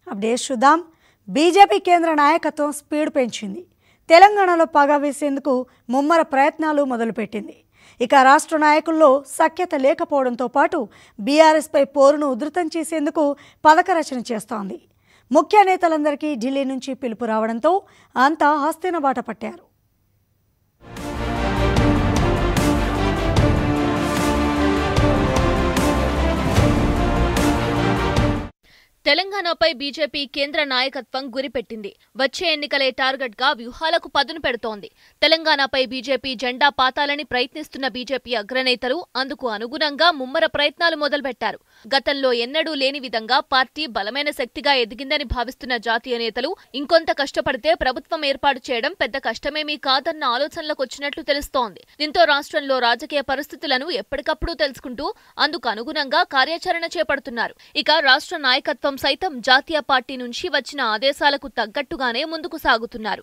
update చూద్దాం BJP కేంద్ర నాయకత్వం స్పీడ్ పెంచింది తెలంగాణలో పగ వేసేందుకు ముమ్మర ప్రయత్నాలు మొదలుపెట్టింది ఇక రాష్ట్ర నాయకుల్లో సఖ్యత లేకపోవడంతో పాటు బీఆర్ఎస్పై పోరును ఉధృతం చేసేందుకు పథక రచన చేస్తోంది ముఖ్య నేతలందరికీ ఢిల్లీ నుంచి పిలుపు రావడంతో అంతా హస్తిన బాట పట్టారు తెలంగాణపై బీజేపీ కేంద్ర నాయకత్వం గురిపెట్టింది వచ్చే ఎన్నికలే టార్గెట్ గా వ్యూహాలకు పదును పెడుతోంది తెలంగాణపై బీజేపీ జెండా పాతాలని ప్రయత్నిస్తున్న బీజేపీ అగ్రనేతలు అందుకు అనుగుణంగా ముమ్మర ప్రయత్నాలు మొదలుపెట్టారు గతంలో ఎన్నడూ లేని విధంగా పార్టీ బలమైన శక్తిగా ఎదిగిందని భావిస్తున్న జాతీయ నేతలు ఇంకొంత కష్టపడితే ప్రభుత్వం ఏర్పాటు చేయడం పెద్ద కష్టమేమీ కాదన్న ఆలోచనలకు వచ్చినట్లు తెలుస్తోంది దీంతో రాష్ట్రంలో రాజకీయ పరిస్థితులను ఎప్పటికప్పుడు తెలుసుకుంటూ అందుకు అనుగుణంగా కార్యాచరణ చేపడుతున్నారు ఇక రాష్ట్ర నాయకత్వం సైతం జాతీయ పార్టీ నుంచి వచ్చిన ఆదేశాలకు తగ్గట్టుగానే ముందుకు సాగుతున్నారు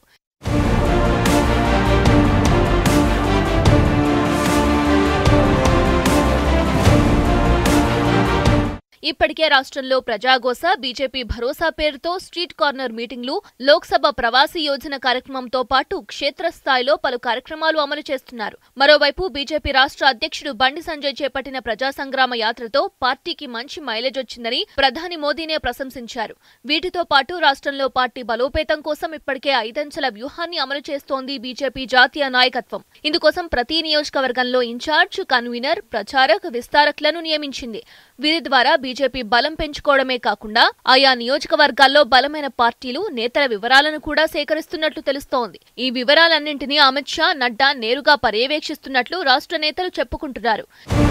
ఇప్పటికే రాష్ట్రంలో ప్రజాగోస బీజేపీ భరోసా పేరుతో స్ట్రీట్ కార్నర్ మీటింగ్లు లోక్సభ ప్రవాసీ యోజన కార్యక్రమంతో పాటు క్షేత్రస్థాయిలో పలు కార్యక్రమాలు అమలు చేస్తున్నారు మరోవైపు బీజేపీ రాష్ట్ర అధ్యక్షుడు బండి సంజయ్ చేపట్టిన ప్రజా సంగ్రామ యాత్రతో పార్టీకి మంచి మైలేజ్ వచ్చిందని ప్రధాని మోదీనే ప్రశంసించారు వీటితో పాటు రాష్ట్రంలో పార్టీ బలోపేతం కోసం ఇప్పటికే ఐదంచెల వ్యూహాన్ని అమలు చేస్తోంది బీజేపీ జాతీయ నాయకత్వం ఇందుకోసం ప్రతి నియోజకవర్గంలో ఇన్ఛార్జ్ కన్వీనర్ ప్రచారక్ విస్తారకులను నియమించింది వీరి ద్వారా బీజేపీ బలం పెంచుకోవడమే కాకుండా ఆయా నియోజకవర్గాల్లో బలమైన పార్టీలు నేతల వివరాలను కూడా సేకరిస్తున్నట్లు తెలుస్తోంది ఈ వివరాలన్నింటినీ అమిత్ షా నడ్డా నేరుగా పర్యవేక్షిస్తున్నట్లు రాష్ట్ర నేతలు చెప్పుకుంటున్నారు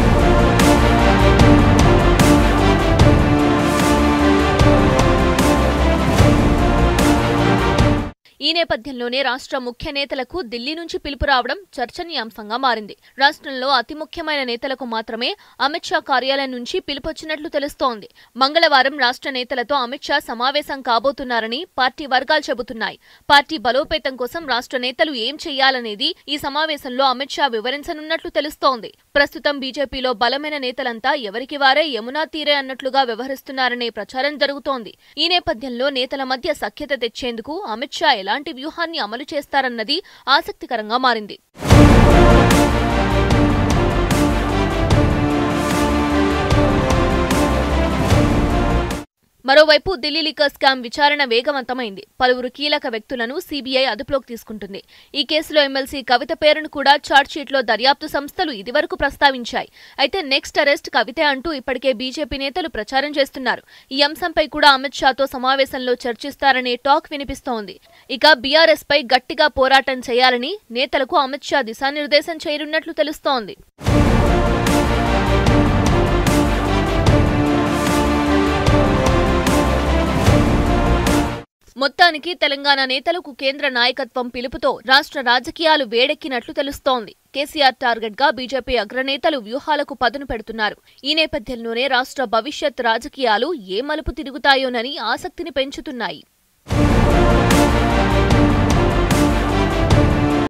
ఈ నేపథ్యంలోనే రాష్ట్ర ముఖ్య నేతలకు ఢిల్లీ నుంచి పిలుపు రావడం చర్చనీయాంశంగా మారింది రాష్ట్రంలో అతి ముఖ్యమైన నేతలకు మాత్రమే అమిత్ షా కార్యాలయం నుంచి పిలుపొచ్చినట్లు తెలుస్తోంది మంగళవారం రాష్ట్ర నేతలతో అమిత్ షా సమావేశం కాబోతున్నారని పార్టీ వర్గాలు చెబుతున్నాయి పార్టీ బలోపేతం కోసం రాష్ట్ర నేతలు ఏం చేయాలనేది ఈ సమావేశంలో అమిత్ షా వివరించనున్నట్లు తెలుస్తోంది ప్రస్తుతం బీజేపీలో బలమైన నేతలంతా ఎవరికి వారే యమునా తీరే అన్నట్లుగా వ్యవహరిస్తున్నారనే ప్రచారం జరుగుతోంది ఈ నేపథ్యంలో నేతల మధ్య సఖ్యత తెచ్చేందుకు అమిత్ షా ఎలాంటి వ్యూహాన్ని అమలు చేస్తారన్నది ఆసక్తికరంగా మారింది మరోవైపు ఢిల్లీ లిక్కర్ స్కామ్ విచారణ వేగవంతమైంది పలువురు కీలక వ్యక్తులను సీబీఐ అదుపులోకి తీసుకుంటుంది ఈ కేసులో ఎమ్మెల్సీ కవిత పేరును కూడా ఛార్జ్షీట్లో దర్యాప్తు సంస్థలు ఇదివరకు ప్రస్తావించాయి అయితే నెక్స్ట్ అరెస్ట్ కవితే అంటూ ఇప్పటికే బీజేపీ నేతలు ప్రచారం చేస్తున్నారు ఈ అంశంపై కూడా అమిత్ షాతో సమావేశంలో చర్చిస్తారనే టాక్ వినిపిస్తోంది ఇక బీఆర్ఎస్ పై గట్టిగా పోరాటం చేయాలని నేతలకు అమిత్ షా దిశానిర్దేశం చేయనున్నట్లు తెలుస్తోంది మొత్తానికి తెలంగాణ నేతలకు కేంద్ర నాయకత్వం పిలుపుతో రాష్ట్ర రాజకీయాలు వేడెక్కినట్లు తెలుస్తోంది కేసీఆర్ టార్గెట్ గా బీజేపీ అగ్రనేతలు వ్యూహాలకు పదును పెడుతున్నారు ఈ నేపథ్యంలోనే రాష్ట్ర భవిష్యత్ రాజకీయాలు ఏ మలుపు తిరుగుతాయోనని ఆసక్తిని పెంచుతున్నాయి